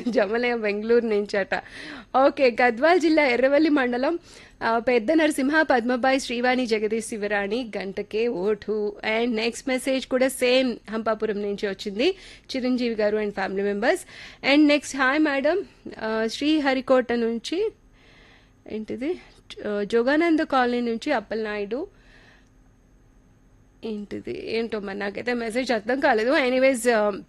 జమలయ బెంగళూరు నుంచి అట ఓకే గద్వాల్ జిల్లా ఎర్రవల్లి మండలం ఆ, పెద్ద నరసింహ పద్మబాయి శ్రీవాణి జగదీష్ శివరాణి గంటకే ఓటు అండ్ నెక్స్ట్ మెసేజ్ కూడా సేమ్ హంపాపురం నుంచి వచ్చింది Chiranjeevi garu and family members and next hi madam Sriharikota నుంచి ఏంటిది ఆ, జోగానంద కాలనీ నుంచి అప్పలనాయుడు ఏంటిది ఏంటో మరి నాకైతే మెసేజ్ అర్థం కాలేదు ఎనీవేస్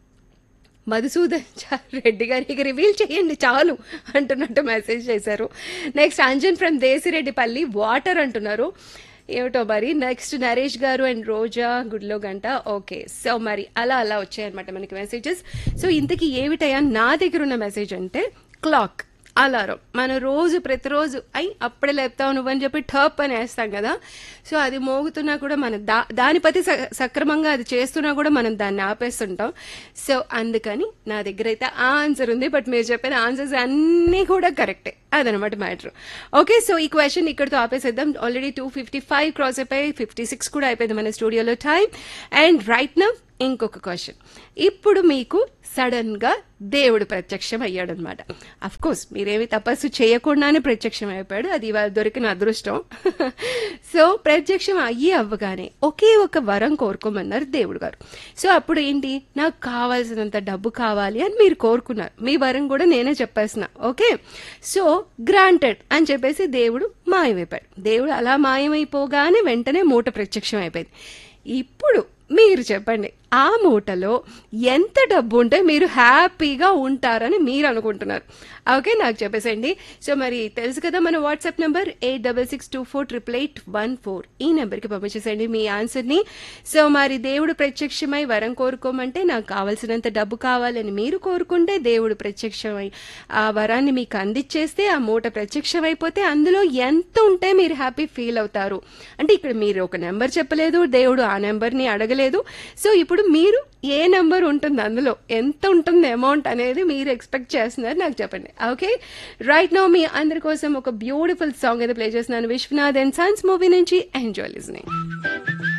మధుసూదన్ చా- రెడ్డి గారికి రివీల్ చేయండి చాలు అంటున్నట్టు మెసేజ్ చేశారు next Anjan from Desireddipalli water అంటున్నారు ఏమిటో మరి నెక్స్ట్ నరేష్ గారు అండ్ రోజా గుడ్లో గంట ఓకే సో మరి అలా అలా వచ్చాయన్నమాట మనకి మెసేజెస్ సో ఇంతకీ ఏమిటయా నా దగ్గర ఉన్న మెసేజ్ అంటే క్లాక్ అలారం మనం రోజు ప్రతిరోజు అయి అప్పుడే లేపుతావు నువ్వని చెప్పి టర్ప్ అని వేస్తాం కదా సో అది మోగుతున్నా కూడా మనం దా దాని పతి స- సక్రమంగా అది చేస్తున్నా కూడా మనం దాన్ని ఆపేస్తుంటాం సో అందుకని నా దగ్గర అయితే ఆ ఆన్సర్ ఉంది బట్ మీరు చెప్పిన ఆన్సర్స్ అన్నీ కూడా కరెక్టే అదనమాట మ్యాటర్ ఓకే సో ఈ క్వశ్చన్ ఇక్కడితో ఆపేసేద్దాం already two fifty five cross అయిపోయి ఫిఫ్టీ సిక్స్ కూడా అయిపోయింది మన స్టూడియోలో టైం అండ్ రైట్ నవ్ ఇంకొక క్వశ్చన్ ఇప్పుడు మీకు సడన్ గా దేవుడు ప్రత్యక్షం అయ్యాడు అనమాట అఫ్ కోర్స్ మీరేమి తపస్సు చేయకుండానే ప్రత్యక్షం అయిపోయాడు అది ఇవాళ దొరికిన అదృష్టం సో ప్రత్యక్షం అయ్యి అవ్వగానే ఒకే ఒక వరం కోరుకోమన్నారు దేవుడు గారు సో అప్పుడు ఏంటి నాకు కావాల్సినంత డబ్బు కావాలి అని మీరు కోరుకున్నారు మీ వరం కూడా నేనే చెప్పేసిన ఓకే సో గ్రాంటెడ్ అని చెప్పేసి దేవుడు మాయమైపోయాడు దేవుడు అలా మాయమైపోగానే వెంటనే మూట ప్రత్యక్షం అయిపోయింది ఇప్పుడు మీరు చెప్పండి ఆ మూటలో ఎంత డబ్బు ఉంటే మీరు హ్యాపీగా ఉంటారని మీరు అనుకుంటున్నారు ఓకే నాకు చెప్పేసండి సో మరి తెలుసు కదా మన WhatsApp number eight double six two four triple eight one four ఈ నెంబర్కి పంపించేసండి మీ ఆన్సర్ని సో మరి దేవుడు ప్రత్యక్షమై వరం కోరుకోమంటే నాకు కావాల్సినంత డబ్బు కావాలని మీరు కోరుకుంటే దేవుడు ప్రత్యక్షమై ఆ వరాన్ని మీకు అందించేస్తే ఆ మూట ప్రత్యక్షమైపోతే అందులో ఎంత ఉంటే మీరు హ్యాపీ ఫీల్ అవుతారు అంటే ఇక్కడ మీరు ఒక నెంబర్ చెప్పలేదు దేవుడు ఆ నెంబర్ని అడగలేదు సో ఇప్పుడు మీరు ఏ నెంబర్ ఉంటుంది అందులో ఎంత ఉంటుంది అమౌంట్ అనేది మీరు ఎక్స్పెక్ట్ చేస్తున్నారు నాకు చెప్పండి ఓకే రైట్ నో మీ అందరి కోసం ఒక బ్యూటిఫుల్ సాంగ్ అయితే ప్లే చేస్తున్నాను విశ్వనాథ్ అండ్ సన్స్ మూవీ నుంచి ఎంజాయ్ లిజనింగ్